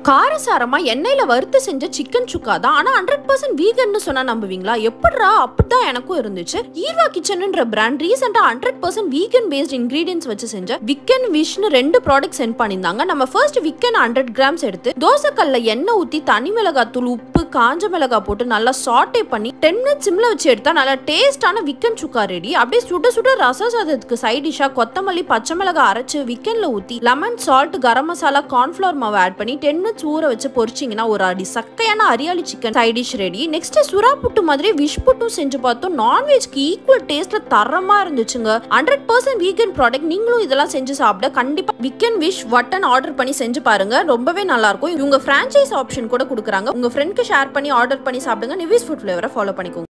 காரசாரமா எண்ணெயில வறுத்து செஞ்ச சிக்கன் சுக்கா தான் ஆனா ஹண்ட்ரட் பர்சன்ட் வீகன்னு சொன்னா நம்புவீங்களா எப்படிரா அப்படிதான் எனக்கும் இருந்துச்சு ஈர்வா கிச்சன்ன்ற பிராண்ட் ரீசெண்டா hundred percent vegan based ingredients வச்சு செஞ்ச விக்கன் விஷ்னு ரெண்டு ப்ராடக்ட் சென்ட் பண்ணியிருந்தாங்க நம்ம ஃபர்ஸ்ட் விக்கன் ஹண்ட்ரட் கிராம்ஸ் எடுத்து தோசைக்கல்ல எண்ணெய் ஊத்தி தனி மிளகாத்தூள் உப்பு காஞ்ச மிளகாய் போட்டு நல்லா சாட்டே பண்ணி டென் மினிட்ஸ் சிம்ல வச்சு எடுத்தா நல்லா டேஸ்டான விக்கன் சுக்கா ரெடி அப்படியே சுட சுட ரச சாதத்துக்கு சைட் டிஷ்ஷா கொத்தமல்லி பச்சை மிளகாய் அரைச்சு விக்கன்ல ஊத்தி lemon salt garam masala cornflour மாவு ஆட் பண்ணி டென் மினிட்ஸ் ஊற வச்சு பொரிச்சிங்கன்னா ஒரு அடி சக்கையான அரியாளி chicken side dish ready next சுறா புட்டு மாதிரி விஷ் புட்டும் செஞ்சு பார்த்தோம் நான்வெஜ்க்கு ஈக்குவல் டேஸ்ட்ல தரமா இருந்துச்சுங்க ஹண்ட்ரட் பர்சன்ட் வீகன் ப்ராடக்ட் நீங்களும் இதெல்லாம் செஞ்சு சாப்பிட கண்டிப்பா விக்கன் விஷ் வட்டன் ஆர்டர் பண்ணி செஞ்சு பாருங்க ரொம்பவே நல்லா இருக்கும் இவங்க பிரான்ச்சைஸ் ஆப்ஷன் கூட கொடுக்குறாங்க உங்க ஃப்ரெண்ட்க்கு ஷேர் பண்ணி ஆர்டர் பண்ணி சாப்பிடுங்க நிவிஸ் ஃபுட் ஃபிளேவரை ஃபாலோ பண்ணிக்கோங்க